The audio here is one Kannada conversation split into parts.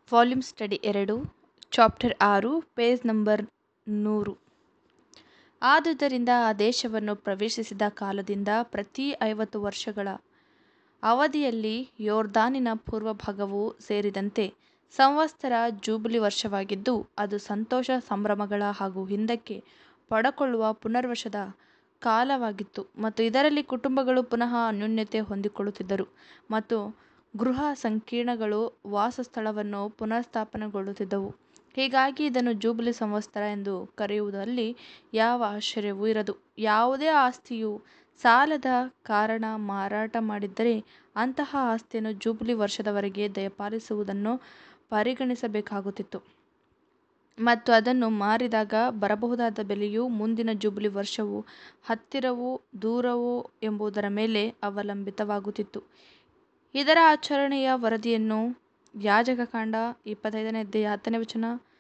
ವಾಲ್ಯೂಮ್ ಸ್ಟಡಿ ಎರಡು ಚಾಪ್ಟರ್ ಆರು ಪೇಜ್ ನಂಬರ್ ನೂರು ಆದುದರಿಂದ ಆ ದೇಶವನ್ನು ಪ್ರವೇಶಿಸಿದ ಕಾಲದಿಂದ ಪ್ರತಿ ಐವತ್ತು ವರ್ಷಗಳ ಅವಧಿಯಲ್ಲಿ ಯೋರ್ದಾನಿನ ಪೂರ್ವಭಾಗವೂ ಸೇರಿದಂತೆ ಸಂವತ್ಸರ ಜೂಬಿಲಿ ವರ್ಷವಾಗಿದ್ದು ಅದು ಸಂತೋಷ ಸಂಭ್ರಮಗಳ ಹಾಗೂ ಹಿಂದಕ್ಕೆ ಪಡಕೊಳ್ಳುವ ಪುನರ್ವಸದ ಕಾಲವಾಗಿತ್ತು ಮತ್ತು ಇದರಲ್ಲಿ ಕುಟುಂಬಗಳು ಪುನಃ ಅನ್ಯೋನ್ಯತೆ ಹೊಂದಿಕೊಳ್ಳುತ್ತಿದ್ದರು ಮತ್ತು ಗೃಹ ಸಂಕೀರ್ಣಗಳು ವಾಸಸ್ಥಳವನ್ನು ಪುನಃಸ್ಥಾಪನೆಗೊಳ್ಳುತ್ತಿದ್ದವು ಹೀಗಾಗಿ ಇದನ್ನು ಜೂಬಿಲಿ ಸಂವತ್ಸರ ಎಂದು ಕರೆಯುವುದರಲ್ಲಿ ಯಾವ ಆಶ್ಚರ್ಯವೂ ಇರದು ಯಾವುದೇ ಆಸ್ತಿಯು ಸಾಲದ ಕಾರಣ ಮಾರಾಟ ಮಾಡಿದ್ದರೆ ಅಂತಹ ಆಸ್ತಿಯನ್ನು ಜೂಬಿಲಿ ವರ್ಷದವರೆಗೆ ದಯಪಾಲಿಸುವುದನ್ನು ಪರಿಗಣಿಸಬೇಕಾಗುತ್ತಿತ್ತು ಮತ್ತು ಅದನ್ನು ಮಾರಿದಾಗ ಬರಬಹುದಾದ ಬೆಲೆಯು ಮುಂದಿನ ಜೂಬಿಲಿ ವರ್ಷವು ಹತ್ತಿರವೋ ದೂರವೋ ಎಂಬುದರ ಮೇಲೆ ಅವಲಂಬಿತವಾಗುತ್ತಿತ್ತು ಇದರ ಆಚರಣೆಯ ವರದಿಯನ್ನು ಯಾಜಕಕಾಂಡ ಇಪ್ಪತ್ತೈದನೇ ಅಧ್ಯಾಯ ಹತ್ತನೇ ವಚನ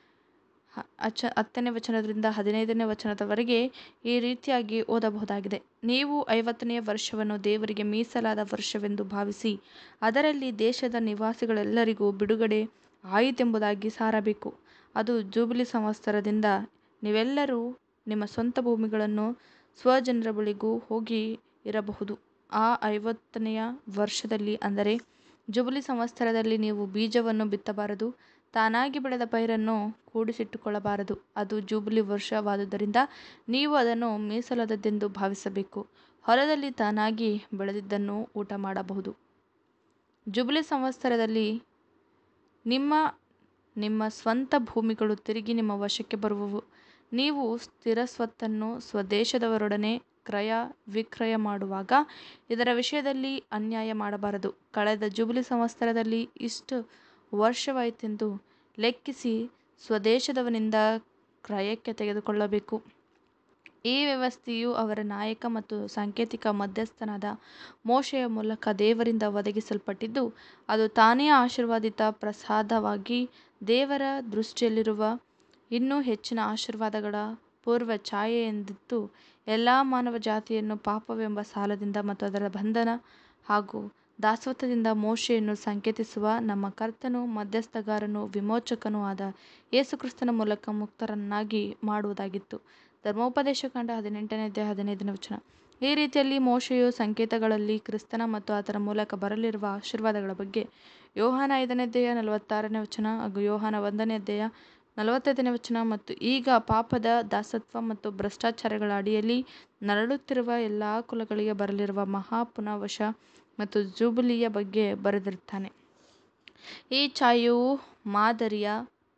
ಅಚ ಹತ್ತನೇ ವಚನದಿಂದ ಹದಿನೈದನೇ ವಚನದವರೆಗೆ ಈ ರೀತಿಯಾಗಿ ಓದಬಹುದಾಗಿದೆ ನೀವು ಐವತ್ತನೆಯ ವರ್ಷವನ್ನು ದೇವರಿಗೆ ಮೀಸಲಾದ ವರ್ಷವೆಂದು ಭಾವಿಸಿ ಅದರಲ್ಲಿ ದೇಶದ ನಿವಾಸಿಗಳೆಲ್ಲರಿಗೂ ಬಿಡುಗಡೆ ಆಯಿತೆಂಬುದಾಗಿ ಸಾರಬೇಕು ಅದು ಜೂಬಿಲಿ ಸಂವತ್ಸರದಿಂದ ನೀವೆಲ್ಲರೂ ನಿಮ್ಮ ಸ್ವಂತ ಭೂಮಿಗಳನ್ನು ಸ್ವಜನರ ಬಳಿಗೂ ಹೋಗಿ ಇರಬಹುದು ಆ ಐವತ್ತನೆಯ ವರ್ಷದಲ್ಲಿ ಅಂದರೆ ಜುಬಿಲಿ ಸಂವತ್ಸರದಲ್ಲಿ ನೀವು ಬೀಜವನ್ನು ಬಿತ್ತಬಾರದು ತಾನಾಗಿ ಬೆಳೆದ ಪೈರನ್ನು ಕೂಡಿಸಿಟ್ಟುಕೊಳ್ಳಬಾರದು ಅದು ಜೂಬಿಲಿ ವರ್ಷವಾದುದರಿಂದ ನೀವು ಅದನ್ನು ಮೀಸಲಾದದ್ದೆಂದು ಭಾವಿಸಬೇಕು ಹೊಲದಲ್ಲಿ ತಾನಾಗಿ ಬೆಳೆದಿದ್ದನ್ನು ಊಟ ಮಾಡಬಹುದು ಜುಬಿಲಿ ಸಂವತ್ಸರದಲ್ಲಿ ನಿಮ್ಮ ನಿಮ್ಮ ಸ್ವಂತ ಭೂಮಿಗಳು ತಿರುಗಿ ನಿಮ್ಮ ವಶಕ್ಕೆ ಬರುವವು ನೀವು ಸ್ಥಿರ ಸ್ವತ್ತನ್ನು ಸ್ವದೇಶದವರೊಡನೆ ಕ್ರಯ ವಿಕ್ರಯ ಮಾಡುವಾಗ ಇದರ ವಿಷಯದಲ್ಲಿ ಅನ್ಯಾಯ ಮಾಡಬಾರದು ಕಳೆದ ಜುಬಿಲಿ ಸಂವತ್ಸರದಲ್ಲಿ ಇಷ್ಟು ವರ್ಷವಾಯಿತೆಂದು ಲೆಕ್ಕಿಸಿ ಸ್ವದೇಶದವನಿಂದ ಕ್ರಯಕ್ಕೆ ತೆಗೆದುಕೊಳ್ಳಬೇಕು ಈ ವ್ಯವಸ್ಥೆಯು ಅವರ ನಾಯಕ ಮತ್ತು ಸಾಂಕೇತಿಕ ಮಧ್ಯಸ್ಥನಾದ ಮೋಶೆಯ ಮೂಲಕ ದೇವರಿಂದ ಒದಗಿಸಲ್ಪಟ್ಟಿದ್ದು ಅದು ತಾನೇ ಆಶೀರ್ವಾದಿತ ಪ್ರಸಾದವಾಗಿ ದೇವರ ದೃಷ್ಟಿಯಲ್ಲಿರುವ ಇನ್ನೂ ಹೆಚ್ಚಿನ ಆಶೀರ್ವಾದಗಳ ಪೂರ್ವ ಛಾಯೆಯೆಂದಿತ್ತು ಎಲ್ಲ ಮಾನವ ಜಾತಿಯನ್ನು ಪಾಪವೆಂಬ ಸಾಲದಿಂದ ಮತ್ತು ಅದರ ಬಂಧನ ಹಾಗೂ ದಾಸತ್ವದಿಂದ ಮೋಶೆಯನ್ನು ಸಂಕೇತಿಸುವ ನಮ್ಮ ಕರ್ತನೂ ಮಧ್ಯಸ್ಥಗಾರನೂ ವಿಮೋಚಕನೂ ಆದ ಯೇಸುಕ್ರಿಸ್ತನ ಮೂಲಕ ಮುಕ್ತರನ್ನಾಗಿ ಮಾಡುವುದಾಗಿತ್ತು ಧರ್ಮೋಪದೇಶ ಕಾಂಡ ಹದಿನೆಂಟನೇ ಅಧ್ಯಾಯ ಹದಿನೈದನೇ ವಚನ ಈ ರೀತಿಯಲ್ಲಿ ಮೋಶೆಯು ಸಂಕೇತಗಳಲ್ಲಿ ಕ್ರಿಸ್ತನ ಮತ್ತು ಆತನ ಮೂಲಕ ಬರಲಿರುವ ಆಶೀರ್ವಾದಗಳ ಬಗ್ಗೆ ಯೋಹಾನ ಐದನೇ ಅಧ್ಯಾಯ ನಲವತ್ತಾರನೇ ವಚನ ಹಾಗೂ ಯೋಹಾನ ಒಂದನೇ ಅಧ್ಯಾಯ ನಲವತ್ತೈದನೇ ವಚನ ಮತ್ತು ಈಗ ಪಾಪದ ದಾಸತ್ವ ಮತ್ತು ಭ್ರಷ್ಟಾಚಾರಗಳ ಅಡಿಯಲ್ಲಿ ನರಳುತ್ತಿರುವ ಎಲ್ಲ ಕುಲಗಳಿಗೆ ಬರಲಿರುವ ಮಹಾ ಪುನಃವಶ ಮತ್ತು ಜೂಬಿಲಿಯ ಬಗ್ಗೆ ಬರೆದಿರುತ್ತಾನೆ ಈ ಛಾಯೆಯು ಮಾದರಿಯ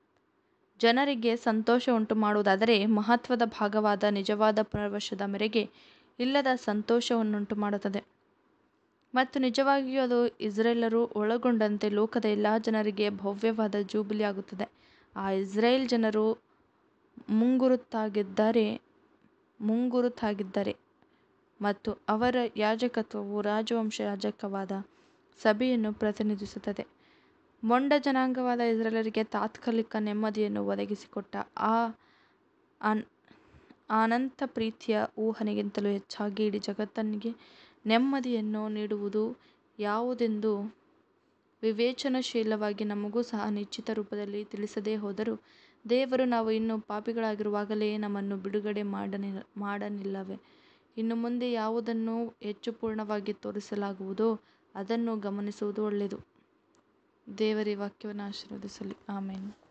ಜನರಿಗೆ ಸಂತೋಷ ಉಂಟು ಮಾಡುವುದಾದರೆ ಮಹತ್ವದ ಭಾಗವಾದ ನಿಜವಾದ ಪುನರ್ವಶದ ಮೇರೆಗೆ ಇಲ್ಲದ ಸಂತೋಷವನ್ನುಂಟು ಮಾಡುತ್ತದೆ ಮತ್ತು ನಿಜವಾಗಿಯೂ ಅದು ಇಸ್ರೇಲರು ಒಳಗೊಂಡಂತೆ ಲೋಕದ ಎಲ್ಲ ಜನರಿಗೆ ಭವ್ಯವಾದ ಜೂಬಿಲಿ ಆಗುತ್ತದೆ ಆ ಇಸ್ರೇಲ್ ಜನರು ಮುಂಗುರುತಾಗಿದ್ದರೆ ಮುಂಗುರುತಾಗಿದ್ದರೆ ಮತ್ತು ಅವರ ಯಾಜಕತ್ವವು ರಾಜವಂಶ ಯಾಜಕವಾದ ಸಭೆಯನ್ನು ಪ್ರತಿನಿಧಿಸುತ್ತದೆ ಮೊಂಡ ಜನಾಂಗವಾದ ಇಸ್ರೇಲರಿಗೆ ತಾತ್ಕಾಲಿಕ ನೆಮ್ಮದಿಯನ್ನು ಒದಗಿಸಿಕೊಟ್ಟ ಆ ಅನ್ ಅನಂತ ಪ್ರೀತಿಯ ಊಹನೆಗಿಂತಲೂ ಹೆಚ್ಚಾಗಿ ಇಡೀ ಜಗತ್ತನಿಗೆ ನೆಮ್ಮದಿಯನ್ನು ನೀಡುವುದು ಯಾವುದೆಂದು ವಿವೇಚನಾಶೀಲವಾಗಿ ನಮಗೂ ಸಹ ನಿಶ್ಚಿತ ರೂಪದಲ್ಲಿ ತಿಳಿಸದೇ ಹೋದರೂ ದೇವರು ನಾವು ಇನ್ನೂ ಪಾಪಿಗಳಾಗಿರುವಾಗಲೇ ನಮ್ಮನ್ನು ಬಿಡುಗಡೆ ಮಾಡನಿ ಮಾಡನಿಲ್ಲವೇ ಇನ್ನು ಮುಂದೆ ಯಾವುದನ್ನು ಹೆಚ್ಚು ಪೂರ್ಣವಾಗಿ ತೋರಿಸಲಾಗುವುದೋ ಅದನ್ನು ಗಮನಿಸುವುದು ಒಳ್ಳೆಯದು ದೇವರ ವಾಕ್ಯವನ್ನು ಆಶೀರ್ವದಿಸಲಿ ಆಮೇಲೆ